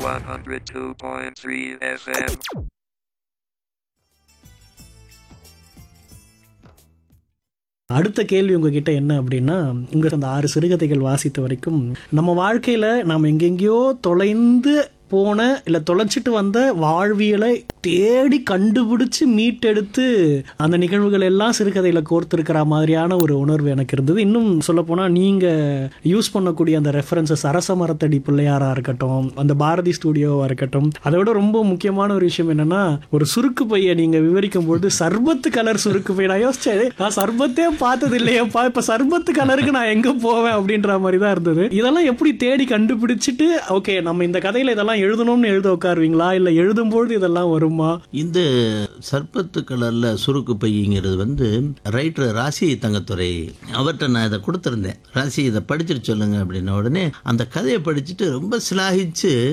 102.3 FM. அடுத்த கேள்வி உங்ககிட்ட என்ன அப்படின்னா உங்க அந்த ஆறு சிறுகதைகள் வாசித்த வரைக்கும் நம்ம வாழ்க்கையில நாம் எங்கெங்கேயோ தொலைந்து போன இல்லை தொலைச்சிட்டு வந்த வாழ்வியலை தேடி கண்டுபிடிச்சு மீட்டெடுத்து அந்த நிகழ்வுகள் எல்லாம் சிறுகதையில கோர்த்திருக்கிற மாதிரியான ஒரு உணர்வு எனக்கு இருந்தது இன்னும் சொல்லப்போனால் நீங்க யூஸ் பண்ணக்கூடிய அந்த ரெஃபரன்சஸ் அரச மரத்தடி பிள்ளையாரா இருக்கட்டும் அந்த பாரதி ஸ்டூடியோவா இருக்கட்டும் அதை விட ரொம்ப முக்கியமான ஒரு விஷயம் என்னன்னா ஒரு சுருக்கு பையை நீங்க விவரிக்கும் பொழுது சர்பத்து கலர் சுருக்கு பை நான் யோசிச்சேன் நான் சர்பத்தே பார்த்தது இல்லையேப்பா இப்ப சர்பத்து கலருக்கு நான் எங்க போவேன் அப்படின்ற மாதிரி தான் இருந்தது இதெல்லாம் எப்படி தேடி கண்டுபிடிச்சிட்டு ஓகே நம்ம இந்த கதையில இதெல்லாம் எழுதணும்னு எழுத உட்காருவீங்களா இல்ல எழுதும்பொழுது இதெல்லாம் வருமா இந்த சர்பத்து கலர்ல சுருக்கு பையங்கிறது வந்து ரைட்டர் ராசி தங்கத்துறை அவர்கிட்ட நான் இதை கொடுத்துருந்தேன் ராசி இதை படிச்சுட்டு சொல்லுங்க அப்படின்ன உடனே அந்த கதையை படிச்சுட்டு ரொம்ப சிலாகிச்சு